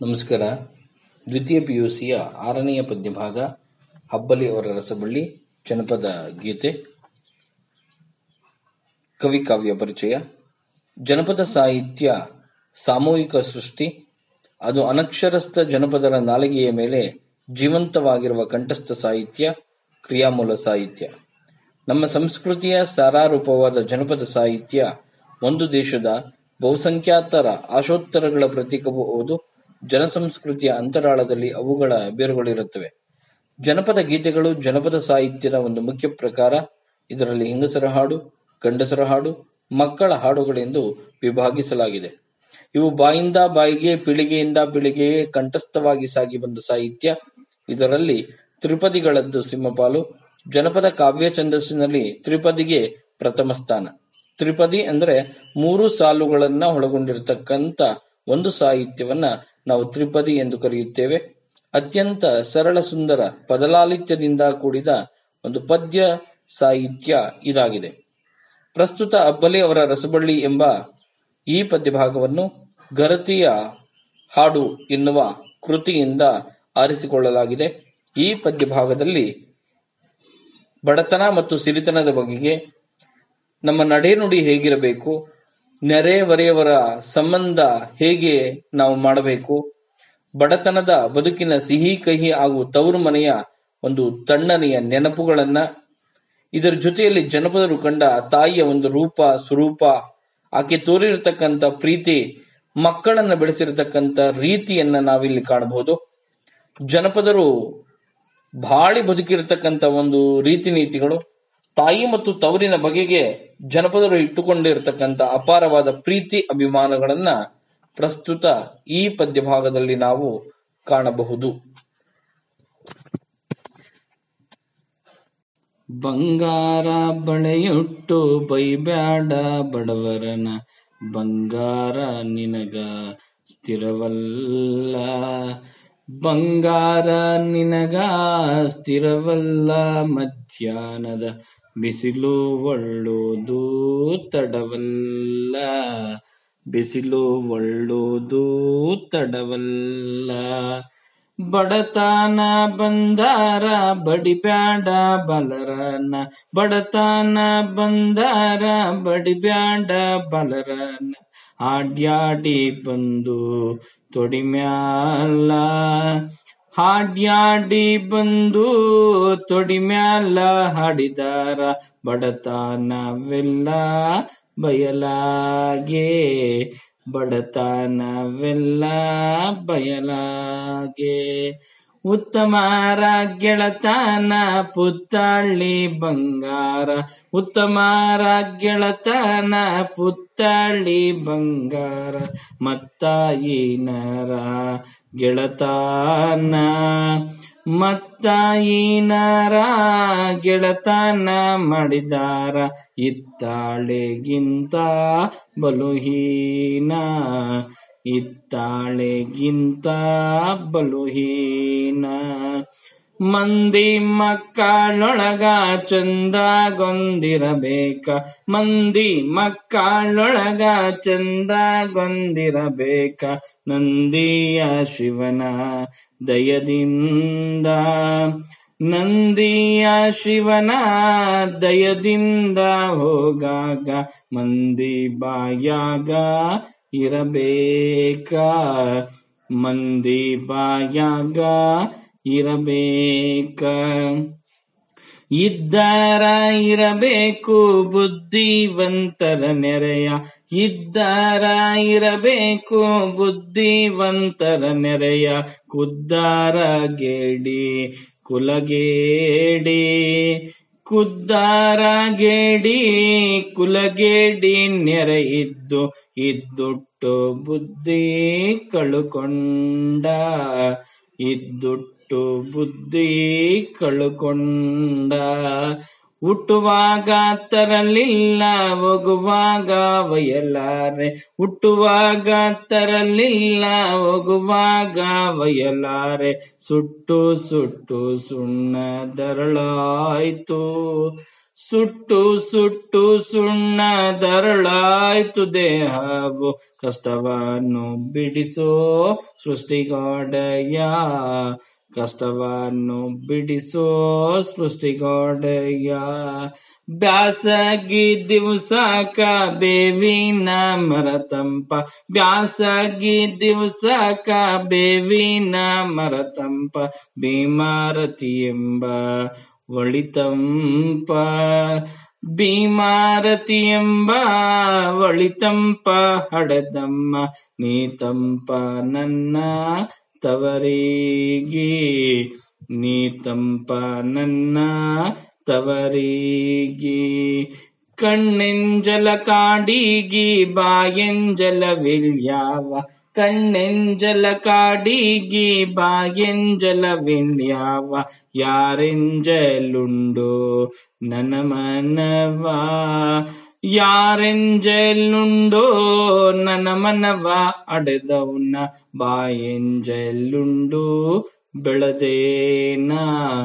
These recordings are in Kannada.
ನಮಸ್ಕಾರ ದ್ವಿತೀಯ ಪಿ ಯು ಸಿಯ ಆರನೆಯ ಪದ್ಯಭಾಗ ಹಬ್ಬಲಿ ಅವರ ರಸಬಳ್ಳಿ ಜನಪದ ಗೀತೆ ಕವಿ ಕಾವ್ಯ ಪರಿಚಯ ಜನಪದ ಸಾಹಿತ್ಯ ಸಾಮೂಹಿಕ ಸೃಷ್ಟಿ ಅದು ಅನಕ್ಷರಸ್ಥ ಜನಪದರ ನಾಲಿಗೆಯ ಮೇಲೆ ಜೀವಂತವಾಗಿರುವ ಕಂಠಸ್ಥ ಸಾಹಿತ್ಯ ಕ್ರಿಯಾಮೂಲ ಸಾಹಿತ್ಯ ನಮ್ಮ ಸಂಸ್ಕೃತಿಯ ಸಾರಾರೂಪವಾದ ಜನಪದ ಸಾಹಿತ್ಯ ಒಂದು ದೇಶದ ಬಹುಸಂಖ್ಯಾತರ ಆಶೋತ್ತರಗಳ ಪ್ರತೀಕವುದು ಜನಸಂಸ್ಕೃತಿಯ ಅಂತರಾಳದಲ್ಲಿ ಅವುಗಳ ಬೇರುಗಳಿರುತ್ತವೆ ಜನಪದ ಗೀತೆಗಳು ಜನಪದ ಸಾಹಿತ್ಯದ ಒಂದು ಮುಖ್ಯ ಪ್ರಕಾರ ಇದರಲ್ಲಿ ಹೆಂಗಸರ ಹಾಡು ಗಂಡಸರ ಹಾಡು ಮಕ್ಕಳ ಹಾಡುಗಳೆಂದು ವಿಭಾಗಿಸಲಾಗಿದೆ ಇವು ಬಾಯಿಂದ ಬಾಯಿಗೆ ಪೀಳಿಗೆಯಿಂದ ಪೀಳಿಗೆಗೆ ಕಂಠಸ್ಥವಾಗಿ ಸಾಗಿ ಬಂದ ಸಾಹಿತ್ಯ ಇದರಲ್ಲಿ ತ್ರಿಪದಿಗಳದ್ದು ಸಿಂಹಪಾಲು ಜನಪದ ಕಾವ್ಯ ಛಂದಸ್ಸಿನಲ್ಲಿ ತ್ರಿಪದಿಗೆ ಪ್ರಥಮ ಸ್ಥಾನ ತ್ರಿಪದಿ ಅಂದ್ರೆ ಮೂರು ಸಾಲುಗಳನ್ನ ಒಳಗೊಂಡಿರತಕ್ಕಂತ ಒಂದು ಸಾಹಿತ್ಯವನ್ನ ನಾವು ತ್ರಿಪದಿ ಎಂದು ಕರೆಯುತ್ತೇವೆ ಅತ್ಯಂತ ಸರಳ ಸುಂದರ ಪದಲಾಲಿತ್ಯದಿಂದ ಕೂಡಿದ ಒಂದು ಪದ್ಯ ಸಾಹಿತ್ಯ ಇದಾಗಿದೆ ಪ್ರಸ್ತುತ ಅಬ್ಬಲಿ ಅವರ ರಸಬಳ್ಳಿ ಎಂಬ ಈ ಪದ್ಯಭಾಗವನ್ನು ಗರತಿಯ ಹಾಡು ಎನ್ನುವ ಕೃತಿಯಿಂದ ಆರಿಸಿಕೊಳ್ಳಲಾಗಿದೆ ಈ ಪದ್ಯಭಾಗದಲ್ಲಿ ಬಡತನ ಮತ್ತು ಸಿರಿತನದ ಬಗೆಗೆ ನಮ್ಮ ನಡೆನುಡಿ ಹೇಗಿರಬೇಕು ನೆರೆಹೊರೆಯವರ ಸಂಬಂಧ ಹೇಗೆ ನಾವು ಮಾಡಬೇಕು ಬಡತನದ ಬದುಕಿನ ಸಿಹಿ ಕಹಿ ಹಾಗೂ ತವರು ಮನೆಯ ಒಂದು ತಣ್ಣನೆಯ ನೆನಪುಗಳನ್ನ ಇದರ ಜೊತೆಯಲ್ಲಿ ಜನಪದರು ಕಂಡ ತಾಯಿಯ ಒಂದು ರೂಪ ಸ್ವರೂಪ ಆಕೆ ತೋರಿರತಕ್ಕಂತ ಪ್ರೀತಿ ಮಕ್ಕಳನ್ನ ಬೆಳೆಸಿರತಕ್ಕಂತ ರೀತಿಯನ್ನ ನಾವಿಲ್ಲಿ ಕಾಣಬಹುದು ಜನಪದರು ಬಾಳಿ ಬದುಕಿರತಕ್ಕಂತ ಒಂದು ರೀತಿ ನೀತಿಗಳು ತಾಯಿ ಮತ್ತು ತವರಿನ ಬಗೆಗೆ ಜನಪದರು ಇಟ್ಟುಕೊಂಡಿರತಕ್ಕಂತ ಅಪಾರವಾದ ಪ್ರೀತಿ ಅಭಿಮಾನಗಳನ್ನ ಪ್ರಸ್ತುತ ಈ ಪದ್ಯಭಾಗದಲ್ಲಿ ನಾವು ಕಾಣಬಹುದು ಬಂಗಾರ ಬಳೆಯುಟ್ಟು ಬೈಬ್ಯಾಡ ಬಡವರನ ಬಂಗಾರ ನಿನಗ ಸ್ಥಿರವಲ್ಲ ಬಂಗಾರ ನಿನಗ ಸ್ಥಿರವಲ್ಲ ಮಧ್ಯಾಹ್ನದ ಬಿಸಿಲು ಒಳ್ಳುವುದು ತಡವಲ್ಲ ಬಿಸಿಲು ಒಳ್ಳುವುದು ತಡವಲ್ಲ ಬಡತನ ಬಂದಾರ ಬಡಿಬ್ಯಾಡ ಬಲರನ ಬಡತನ ಬಂದಾರ ಬಡಿಬ್ಯಾಡ ಬಲರನ ಹಾಡ್ಯಾಡಿ ಬಂದು ತೊಡಿಮ್ಯಾಲ ಹಾಡ್ಯಾಡಿ ಬಂದು ತೊಡಿಮ್ಯಾಲ ಹಾಡಿದಾರ ಬಡತನವೆಲ್ಲ ಬಯಲಾಗೆ ಬಡತನವೆಲ್ಲ ಬಯಲಾಗೆ ಉತ್ತಮರ ಗೆಳತನ ಪುತ್ತಳ್ಳಿ ಬಂಗಾರ ಉತ್ತಮರ ಗೆಳತನ ಪುತ್ತಳ್ಳಿ ಬಂಗಾರ ಮತ್ತಾಯಿನರ ಗೆಳತನ ಮತ್ತಾಯಿನರ ಗೆಳತನ ಮಾಡಿದಾರ ಇತ್ತಾಳೆಗಿಂತ ಬಲುಹೀನ ಇತ್ತಾಳೆಗಿಂತ ಬಲುಹೀನ ಮಂದಿ ಮಕ್ಕಳೊಳಗ ಚಂದಗೊಂದಿರಬೇಕ ಮಂದಿ ಮಕ್ಕಳೊಳಗ ಚಂದಗೊಂದಿರಬೇಕ ನಂದಿಯ ಶಿವನ ದಯದಿಂದ ನಂದಿಯ ಶಿವನ ದಯದಿಂದ ಹೋಗಾಗ ಮಂದಿ ಬಾಯಾಗ ಇರಬೇಕ ಮಂದಿ ಬಾಯಾಗ ಇರಬೇಕ ಇದ್ದಾರ ಇರಬೇಕು ಬುದ್ಧಿವಂತರ ನೆರೆಯ ಇದ್ದಾರ ಇರಬೇಕು ಬುದ್ಧಿವಂತರ ನೆರೆಯ ಕುದ್ದಾರ ಗೇಡಿ ಕುಲಗೇಡಿ ಕುದ್ದಾರ ಗೇಡಿ ಕುಲಗೇಡಿ ನೆರೆ ಇದ್ದು ಇದ್ದುಟ್ಟು ಬುದ್ಧಿ ಕಳುಕೊಂಡ ಇದ್ದುಟ್ಟು ಬುದ್ಧಿ ಕಳುಕೊಂಡ ಹುಟ್ಟುವಾಗ ತರಲಿಲ್ಲ ಹೋಗುವಾಗ ಒಯ್ಯಲಾರೆ ಹುಟ್ಟುವಾಗ ತರಲಿಲ್ಲ ಹೋಗುವಾಗ ಒಯ್ಯಲಾರೆ ಸುಟ್ಟು ಸುಟ್ಟು ಸುಣ್ಣದರಳಾಯ್ತು ಸುಟ್ಟು ಸುಟ್ಟು ಸುಣ್ಣದರಳಾಯ್ತು ದೇಹವು ಕಷ್ಟವನ್ನು ಬಿಡಿಸೋ ಸೃಷ್ಟಿಗಾಡೆಯ ಕಷ್ಟವನ್ನು ಬಿಡಿಸೋ ಸೃಷ್ಟಿಗಾಡೆಯ ಬ್ಯಾಸಗಿ ದಿವಸಕ ಬೇವಿನ ಮರತಂಪ ಬ್ಯಾಸಗಿ ದಿವಸಕ ಬೇವಿನ ಮರತಂಪ ಭೀಮಾರತಿ ಎಂಬ ಒಳಿತಂಪ ಭೀಮಾರತಿ ಎಂಬ ಒಳಿತಂಪ ಹಡದಮ್ಮ ನೀತಂಪ ನನ್ನ ತವರಿಗೆ ನೀತಂಪ ನನ್ನ ತವರಿಗೆ ಕಣ್ಣೆಂಜಲ ಕಾಡಿಗಿ ಬಾಯೆಂಜಲವಿಳ್ಯಾವ ಕಣ್ಣೆಂಜಲ ಕಾಡಿಗಿ ಬಾಯೆಂಜಲವಿಳ್ಯಾವ ಯಾರೆಂಜಲುಂಡು ನನ್ನ ಮನವ ಯಾರೆಂಜಲುಂಡೋ ನನ್ನ ಮನವ ಅಡೆದವನ ಬಾಯೆಂಜಲುಂಡು ಬೆಳದೇನ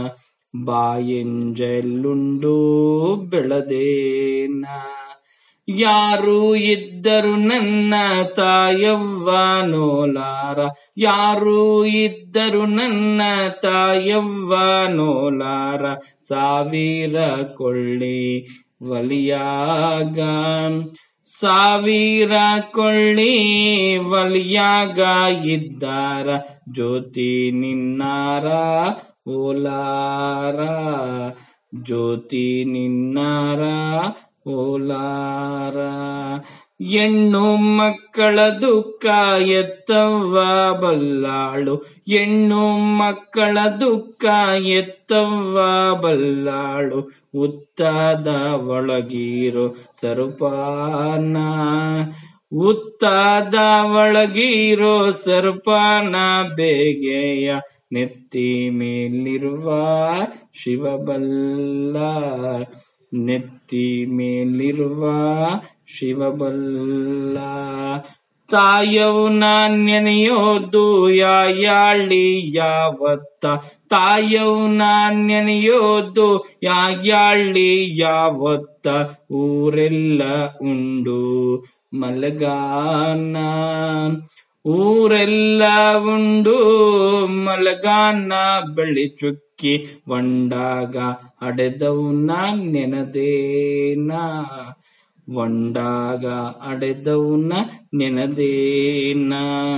ಬಾಯೆಂಜಲುಂಡು ಬೆಳದೇನ ಯಾರು ಇದ್ದರು ನನ್ನ ತಾಯವ್ವ ನೋಲಾರ ಯಾರು ಇದ್ದರು ನನ್ನ ತಾಯವ್ವ ನೋಲಾರ ಸಾವಿರ ಕೊಳ್ಳಿ ವಲಿಯಾಗ ಸಾವಿರ ಕೊಳ್ಳಿ ವಲಿಯಾಗ ಇದ್ದಾರ ಜ್ಯೋತಿ ನಿನ್ನಾರ ಓಲಾರ ಜ್ಯೋತಿ ನಿನ್ನಾರ ಓಲಾರ ಹೆಣ್ಣು ಮಕ್ಕಳ ದುಃಖ ಎತ್ತವ್ವ ಬಲ್ಲಾಳು ಹೆಣ್ಣು ಮಕ್ಕಳ ದುಃಖ ಎತ್ತವ್ವ ಬಲ್ಲಾಳು ಉತ್ತದ ಒಳಗಿರೋ ಸರುಪಾನ ಉತ್ತದ ಒಳಗಿರೋ ಸರ್ಪಾನ ಬೇಗೆಯ ನೆತ್ತಿ ಮೇಲಿರುವ ಶಿವಬಲ್ಲ ನೆತ್ತಿ ಮೇಲಿರುವ ಶಿವಬಲ್ಲ ತಾಯವ್ನ ನೆನೆಯೋದು ಯಾಯಾಳಿ ಯಾವತ್ತ ತಾಯವ್ನ ನೆನೆಯೋದು ಯಾಯಾಳಿ ಯಾವತ್ತ ಊರೆಲ್ಲ ಉಂಡು ಮಲಗಾನ ಊರೆಲ್ಲ ಉಂಡು ಮಲಗಾನ ಬೆಳಿ ಚುಕ್ಕಿ ಒಂಡಾಗ ಅಡೆದವ್ನ ನೆನದೇನ ಒಂಡಾಗ ಅಡೆದವ್ನ ನೆನದೇನ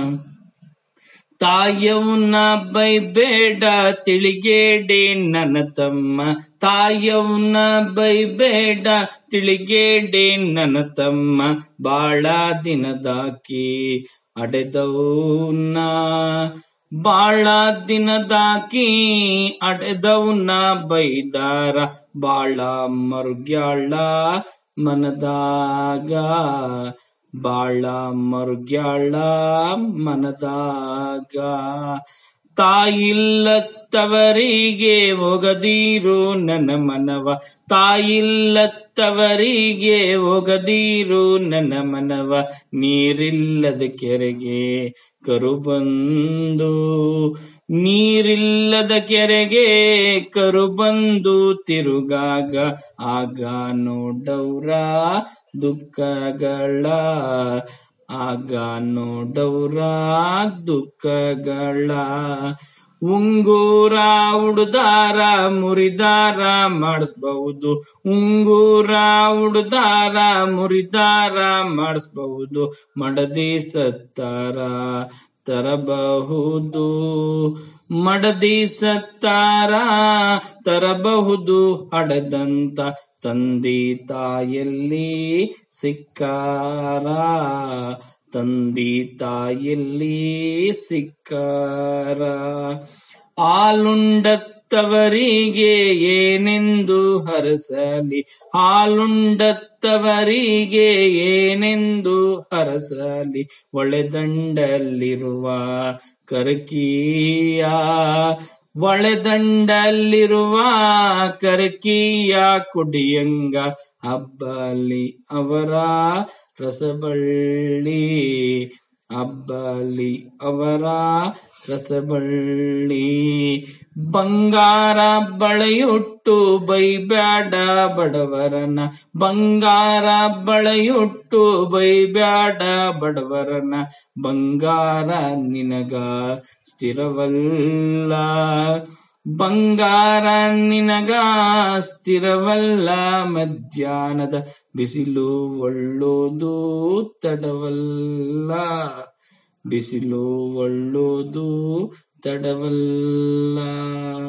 ತಾಯವ್ನ ಬೈಬೇಡ ತಿಳಿಗೇಡೆ ನನ್ನ ತಮ್ಮ ತಾಯವ್ನ ಬೈಬೇಡ ತಿಳಿಗೇಡೆ ನನ್ನ ತಮ್ಮ ಬಾಳ ದಿನದಾಕಿ ಅಡೆದವ್ನ ಬಾಳ ದಿನದಾಕಿ ಅಡೆದವ್ನ ಬೈದಾರ ಬಾಳ ಮರುಗ್ಯಾಳ ಮನದಾಗ ಬಾಳ ಮರುಗ್ಯಾಳ ಮನದಾಗ ತಾಯಿಲ್ಲತ್ತವರಿಗೆ ಒಗದೀರು ನನ್ನ ಮನವ ತಾಯಿಲ್ಲತ್ತವರಿಗೆ ಒಗದೀರು ನನ್ನ ಮನವ ನೀರಿಲ್ಲದ ಕೆರೆಗೆ ಕರು ಬಂದು ನೀರಿಲ್ಲದ ಕೆರೆಗೆ ಕರು ಬಂದು ತಿರುಗಾಗ ಆಗ ನೋಡವ್ರ ದುಃಖಗಳ ಆಗ ನೋಡವ್ರ ದುಃಖಗಳ ಉಂಗೂರ ಉಡುದಾರ ಮುರಿದಾರ ಮಾಡಿಸ್ಬಹುದು ಉಂಗೂರ ಉಡುದಾರ ಮುರಿದಾರ ಮಾಡಿಸ್ಬಹುದು ಮಡದಿ ಸತ್ತಾರ ತರಬಹುದು ಮಡದಿ ಸತ್ತಾರ ತರಬಹುದು ಹಡದಂತ ತಂದೆ ತಾಯಲ್ಲಿ ಸಿಕ್ಕಾರ ತಂದೆ ತಾಯಲ್ಲಿ ಸಿಕ್ಕಾರ ಹಾಲುಂಡತ್ತವರಿಗೆ ಏನೆಂದು ಹರಸಲಿ ಹಾಲುಂಡತ್ತವರಿಗೆ ಏನೆಂದು ಹರಸಲಿ ಒಳೆದಂಡಲ್ಲಿರುವ ಕರಕೀಯ ಒಳೆದಂಡಲ್ಲಿರುವ ಕರಕೀಯ ಕುಡಿಯಂಗ ಹಬ್ಬಲಿ ಅವರ ರಸಬಳ್ಳಿ ಅಬ್ಬಲಿ ಅವರ ರಸಬಳ್ಳಿ ಬಂಗಾರ ಬಳೆಯುಟ್ಟು ಬೈಬ್ಯಾಡ ಬಡವರನ ಬಂಗಾರ ಬಳೆಯುಟ್ಟು ಬೈಬ್ಯಾಡ ಬಡವರನ ಬಂಗಾರ ನಿನಗ ಸ್ಥಿರವಲ್ಲ ಬಂಗಾರ ನಿನಗ ಸ್ಥಿರವಲ್ಲ ಮಧ್ಯಾಹ್ನದ ಬಿಸಿಲು ಒಳ್ಳೋದು ತಡವಲ್ಲ ಬಿಸಿಲು ಒಳ್ಳೋದು ತಡವಲ್ಲ